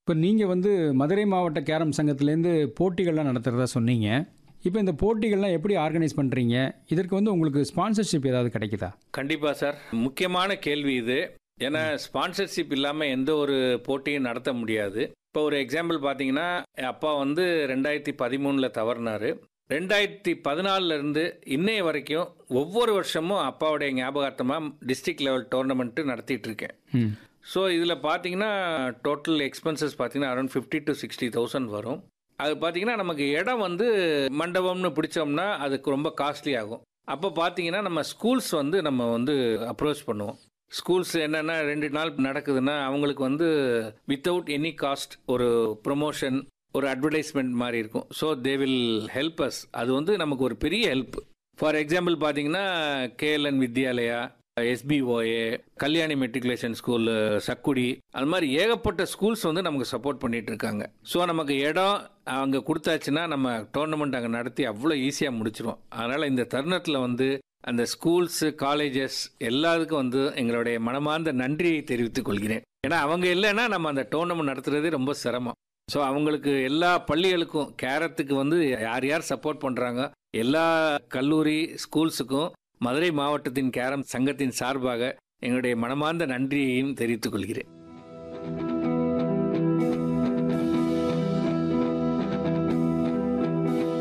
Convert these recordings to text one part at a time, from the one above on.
இப்போ நீங்கள் வந்து மதுரை மாவட்ட கேரம் சங்கத்திலேருந்து போட்டிகள்லாம் நடத்துகிறதா சொன்னீங்க இப்போ இந்த போட்டிகள்லாம் எப்படி ஆர்கனைஸ் பண்ணுறீங்க இதற்கு வந்து உங்களுக்கு ஸ்பான்சர்ஷிப் ஏதாவது கிடைக்குதா கண்டிப்பா சார் முக்கியமான கேள்வி இது ஏன்னா ஸ்பான்சர்ஷிப் இல்லாமல் எந்த ஒரு போட்டியும் நடத்த முடியாது இப்போ ஒரு எக்ஸாம்பிள் பார்த்தீங்கன்னா என் அப்பா வந்து ரெண்டாயிரத்தி பதிமூணில் தவறினார் ரெண்டாயிரத்தி பதினாலில் இருந்து இன்னைய வரைக்கும் ஒவ்வொரு வருஷமும் அப்பாவுடைய ஞாபகார்த்தமாக டிஸ்ட்ரிக்ட் லெவல் டோர்னமெண்ட்டு நடத்திட்டு இருக்கேன் ம் ஸோ இதில் பார்த்தீங்கன்னா டோட்டல் எக்ஸ்பென்சஸ் பார்த்தீங்கன்னா around fifty to sixty thousand வரும் அது பார்த்தீங்கன்னா நமக்கு இடம் வந்து மண்டபம்னு பிடிச்சோம்னா அதுக்கு ரொம்ப காஸ்ட்லி ஆகும் அப்போ பார்த்தீங்கன்னா நம்ம ஸ்கூல்ஸ் வந்து நம்ம வந்து அப்ரோச் பண்ணுவோம் ஸ்கூல்ஸ் என்னென்னா ரெண்டு நாள் நடக்குதுன்னா அவங்களுக்கு வந்து வித்தவுட் எனி காஸ்ட் ஒரு ப்ரொமோஷன் ஒரு அட்வர்டைஸ்மெண்ட் மாதிரி இருக்கும் so they will help us அது வந்து நமக்கு ஒரு பெரிய ஹெல்ப் ஃபார் எக்ஸாம்பிள் பார்த்தீங்கன்னா KLN Vidyalaya SPOA Kalyani matriculation school Sakkudi அது மாதிரி ஏகப்பட்ட ஸ்கூல்ஸ் வந்து நமக்கு சப்போர்ட் பண்ணிட்டு இருக்காங்க ஸோ நமக்கு இடம் அங்கே கொடுத்தாச்சுன்னா நம்ம டோர்னமெண்ட் அங்கே நடத்தி அவ்வளோ ஈஸியாக முடிச்சிருவோம் அதனால் இந்த தருணத்தில் வந்து அந்த ஸ்கூல்ஸு காலேஜஸ் எல்லாத்துக்கும் வந்து எங்களுடைய மனமார்ந்த நன்றியை தெரிவித்துக் கொள்கிறேன் ஏன்னா அவங்க இல்லைன்னா நம்ம அந்த டோர்னமெண்ட் நடத்துறதே ரொம்ப சிரமம் ஸோ அவங்களுக்கு எல்லா பள்ளிகளுக்கும் கேரத்துக்கு வந்து யார் யார் சப்போர்ட் பண்ணுறாங்க எல்லா கல்லூரி ஸ்கூல்ஸுக்கும் மதுரை மாவட்டத்தின் கேரம் சங்கத்தின் சார்பாக எங்களுடைய மனமார்ந்த நன்றியையும் தெரிவித்துக் கொள்கிறேன்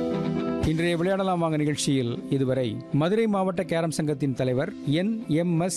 இன்றைய விளையாடலாம் வாங்க நிகழ்ச்சியில் இதுவரை மதுரை மாவட்ட கேரம் சங்கத்தின் தலைவர் என் எம் எஸ்